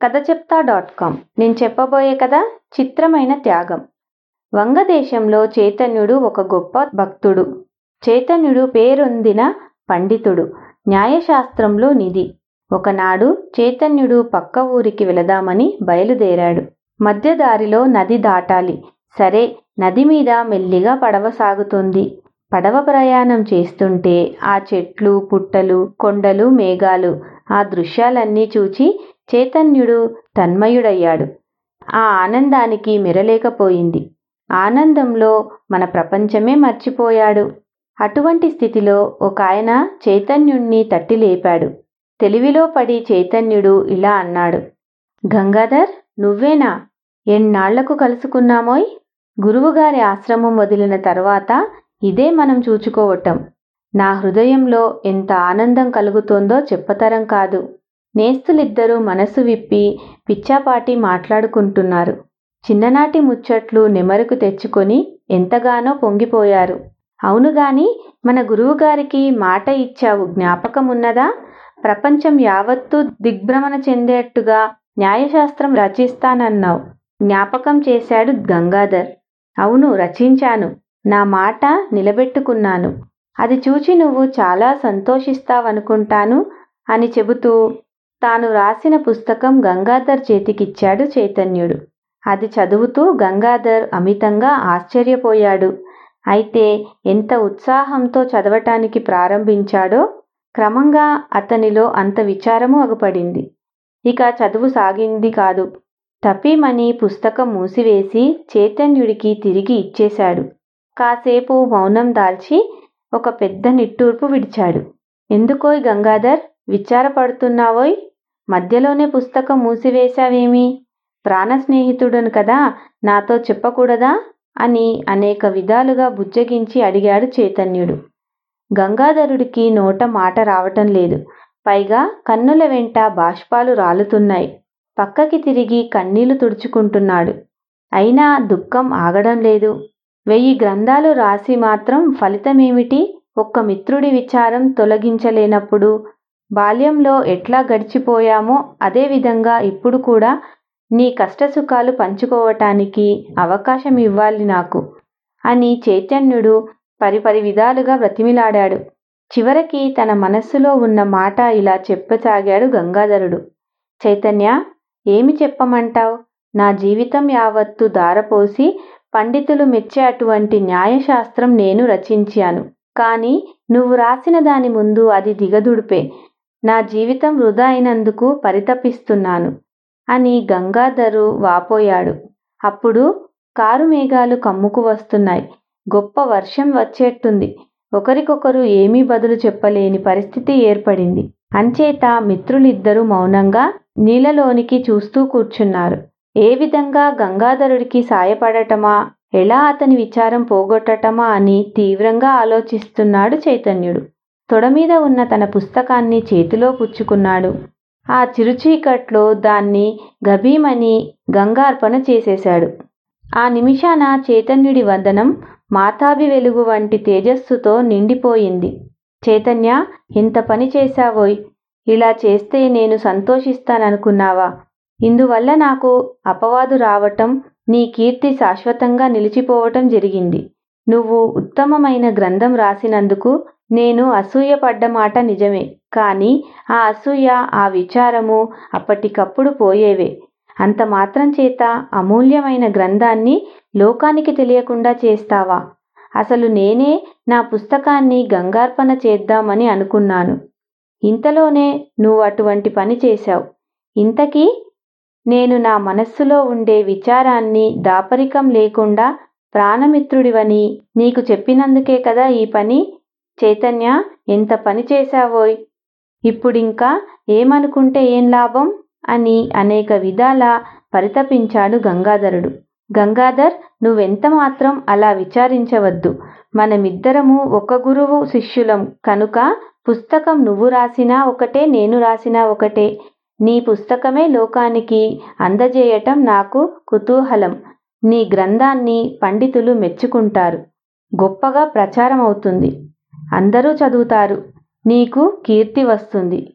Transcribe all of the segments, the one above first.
కథ చెప్తా dot com నేను చెప్పబోయే కథ చిత్రమైన త్యాగం వంగదేశంలో చైతన్యుడు ఒక గొప్ప భక్తుడు చైతన్యుడు పేరొందిన పండితుడు న్యాయశాస్త్రంలో నిధి ఒకనాడు చైతన్యుడు పక్క ఊరికి వెళదామని బయలుదేరాడు మధ్యదారిలో నది దాటాలి సరే నది మీద మెల్లిగా పడవ సాగుతుంది పడవ ప్రయాణం చేస్తుంటే ఆ చెట్లు పుట్టలు కొండలు మేఘాలు ఆ దృశ్యాలన్నీ చూచి చైతన్యుడు తన్మయుడయ్యాడు ఆ ఆనందానికి మెరలేకపోయింది ఆనందంలో మన ప్రపంచమే మర్చిపోయాడు అటువంటి స్థితిలో ఒక ఆయన చైతన్యుణ్ణి తట్టి లేపాడు తెలివిలో పడి చైతన్యుడు ఇలా అన్నాడు గంగాధర్ నువ్వేనా ఎన్నాళ్లకు కలుసుకున్నామోయ్ గురువుగారి ఆశ్రమం వదిలిన తర్వాత ఇదే మనం చూచుకోవటం నా హృదయంలో ఎంత ఆనందం కలుగుతోందో చెప్పతరం కాదు నేస్తులిద్దరూ మనసు విప్పి పిచ్చాపాటి మాట్లాడుకుంటున్నారు చిన్ననాటి ముచ్చట్లు నెమరుకు తెచ్చుకొని ఎంతగానో పొంగిపోయారు అవునుగాని మన గురువుగారికి మాట ఇచ్చావు జ్ఞాపకమున్నదా ప్రపంచం యావత్తూ దిగ్భ్రమణ చెందేట్టుగా న్యాయశాస్త్రం రచిస్తానన్నావు జ్ఞాపకం చేశాడు గంగాధర్ అవును రచించాను నా మాట నిలబెట్టుకున్నాను అది చూచి నువ్వు చాలా సంతోషిస్తావనుకుంటాను అని చెబుతూ తాను రాసిన పుస్తకం గంగాధర్ చేతికిచ్చాడు చైతన్యుడు అది చదువుతూ గంగాధర్ అమితంగా ఆశ్చర్యపోయాడు అయితే ఎంత ఉత్సాహంతో చదవటానికి ప్రారంభించాడో క్రమంగా అతనిలో అంత విచారము అగుపడింది ఇక చదువు సాగింది కాదు తప్పిమని పుస్తకం మూసివేసి చైతన్యుడికి తిరిగి ఇచ్చేశాడు కాసేపు మౌనం దాల్చి ఒక పెద్ద నిట్టూర్పు విడిచాడు ఎందుకోయ్ గంగాధర్ విచారపడుతున్నావోయ్ మధ్యలోనే పుస్తకం మూసివేశావేమి ప్రాణ స్నేహితుడను కదా నాతో చెప్పకూడదా అని అనేక విధాలుగా బుజ్జగించి అడిగాడు చైతన్యుడు గంగాధరుడికి నోట మాట రావటం లేదు పైగా కన్నుల వెంట బాష్పాలు రాలుతున్నాయి పక్కకి తిరిగి కన్నీళ్లు తుడుచుకుంటున్నాడు అయినా దుఃఖం ఆగడం లేదు వెయ్యి గ్రంథాలు రాసి మాత్రం ఫలితమేమిటి ఒక్క మిత్రుడి విచారం తొలగించలేనప్పుడు బాల్యంలో ఎట్లా గడిచిపోయామో అదేవిధంగా ఇప్పుడు కూడా నీ కష్టసుఖాలు పంచుకోవటానికి అవకాశం ఇవ్వాలి నాకు అని చైతన్యుడు పరిపరి విధాలుగా బ్రతిమిలాడాడు చివరికి తన మనస్సులో ఉన్న మాట ఇలా చెప్పసాగాడు గంగాధరుడు చైతన్య ఏమి చెప్పమంటావు నా జీవితం యావత్తు దారపోసి పండితులు మెచ్చే అటువంటి న్యాయశాస్త్రం నేను రచించాను కానీ నువ్వు రాసిన దాని ముందు అది దిగదుడిపే నా జీవితం వృధా అయినందుకు పరితపిస్తున్నాను అని గంగాధరు వాపోయాడు అప్పుడు కారు మేఘాలు కమ్ముకు వస్తున్నాయి గొప్ప వర్షం వచ్చేట్టుంది ఒకరికొకరు ఏమీ బదులు చెప్పలేని పరిస్థితి ఏర్పడింది అంచేత మిత్రులిద్దరూ మౌనంగా నీళ్ళలోనికి చూస్తూ కూర్చున్నారు ఏ విధంగా గంగాధరుడికి సాయపడటమా ఎలా అతని విచారం పోగొట్టటమా అని తీవ్రంగా ఆలోచిస్తున్నాడు చైతన్యుడు తొడమీద ఉన్న తన పుస్తకాన్ని చేతిలో పుచ్చుకున్నాడు ఆ చిరుచీకట్లో దాన్ని గభీమని గంగార్పణ చేసేశాడు ఆ నిమిషాన చైతన్యుడి వదనం మాతాభి వెలుగు వంటి తేజస్సుతో నిండిపోయింది చైతన్య ఇంత పని చేశావోయ్ ఇలా చేస్తే నేను సంతోషిస్తాననుకున్నావా ఇందువల్ల నాకు అపవాదు రావటం నీ కీర్తి శాశ్వతంగా నిలిచిపోవటం జరిగింది నువ్వు ఉత్తమమైన గ్రంథం రాసినందుకు నేను అసూయపడ్డ మాట నిజమే కానీ ఆ అసూయ ఆ విచారము అప్పటికప్పుడు పోయేవే అంత మాత్రం చేత అమూల్యమైన గ్రంథాన్ని లోకానికి తెలియకుండా చేస్తావా అసలు నేనే నా పుస్తకాన్ని గంగార్పణ చేద్దామని అనుకున్నాను ఇంతలోనే నువ్వు అటువంటి పని చేశావు ఇంతకీ నేను నా మనస్సులో ఉండే విచారాన్ని దాపరికం లేకుండా ప్రాణమిత్రుడివని నీకు చెప్పినందుకే కదా ఈ పని చైతన్య ఎంత పని చేశావోయ్ ఇప్పుడింకా ఏమనుకుంటే ఏం లాభం అని అనేక విధాల పరితపించాడు గంగాధరుడు గంగాధర్ నువ్వెంత మాత్రం అలా విచారించవద్దు మనమిద్దరము ఒక గురువు శిష్యులం కనుక పుస్తకం నువ్వు రాసినా ఒకటే నేను రాసినా ఒకటే నీ పుస్తకమే లోకానికి అందజేయటం నాకు కుతూహలం నీ గ్రంథాన్ని పండితులు మెచ్చుకుంటారు గొప్పగా ప్రచారం అవుతుంది అందరూ చదువుతారు నీకు కీర్తి వస్తుంది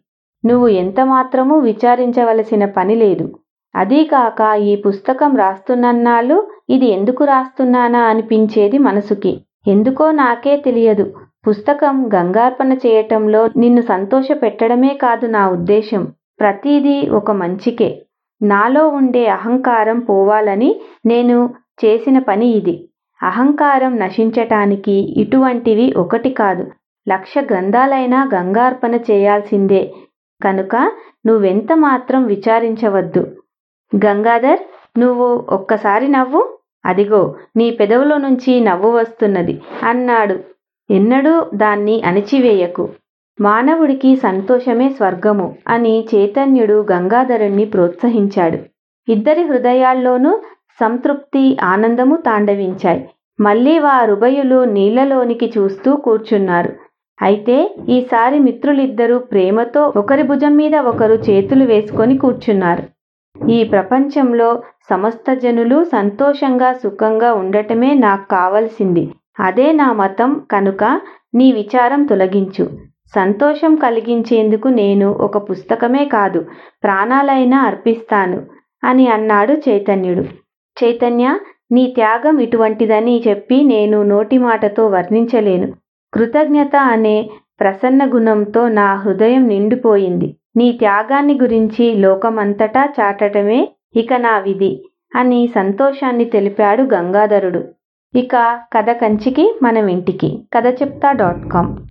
నువ్వు ఎంత మాత్రమూ విచారించవలసిన పని లేదు అదీకాక ఈ పుస్తకం రాస్తున్నన్నాళ్ళు ఇది ఎందుకు రాస్తున్నానా అనిపించేది మనసుకి ఎందుకో నాకే తెలియదు పుస్తకం గంగార్పణ చేయటంలో నిన్ను సంతోష పెట్టడమే కాదు నా ఉద్దేశం ప్రతిదీ ఒక మంచికే నాలో ఉండే అహంకారం పోవాలని నేను చేసిన పని ఇది అహంకారం నశించటానికి ఇటువంటివి ఒకటి కాదు లక్ష గ్రంథాలైనా గంగార్పణ చేయాల్సిందే కనుక నువ్వెంత మాత్రం విచారించవద్దు గంగాధర్ నువ్వు ఒక్కసారి నవ్వు అదిగో నీ పెదవులో నుంచి నవ్వు వస్తున్నది అన్నాడు ఎన్నడూ దాన్ని అణిచివేయకు మానవుడికి సంతోషమే స్వర్గము అని చైతన్యుడు గంగాధరుణ్ణి ప్రోత్సహించాడు ఇద్దరి హృదయాల్లోనూ సంతృప్తి ఆనందము తాండవించాయి మళ్ళీ వారుభయులు నీళ్లలోనికి చూస్తూ కూర్చున్నారు అయితే ఈసారి మిత్రులిద్దరూ ప్రేమతో ఒకరి భుజం మీద ఒకరు చేతులు వేసుకొని కూర్చున్నారు ఈ ప్రపంచంలో సమస్త జనులు సంతోషంగా సుఖంగా ఉండటమే నాకు కావలసింది అదే నా మతం కనుక నీ విచారం తొలగించు సంతోషం కలిగించేందుకు నేను ఒక పుస్తకమే కాదు ప్రాణాలైనా అర్పిస్తాను అని అన్నాడు చైతన్యుడు చైతన్య నీ త్యాగం ఇటువంటిదని చెప్పి నేను నోటి మాటతో వర్ణించలేను కృతజ్ఞత అనే ప్రసన్న గుణంతో నా హృదయం నిండిపోయింది నీ త్యాగాన్ని గురించి లోకమంతటా చాటటమే ఇక నా విధి అని సంతోషాన్ని తెలిపాడు గంగాధరుడు ఇక కథ కంచికి మనం ఇంటికి కథ చెప్తా డాట్ కామ్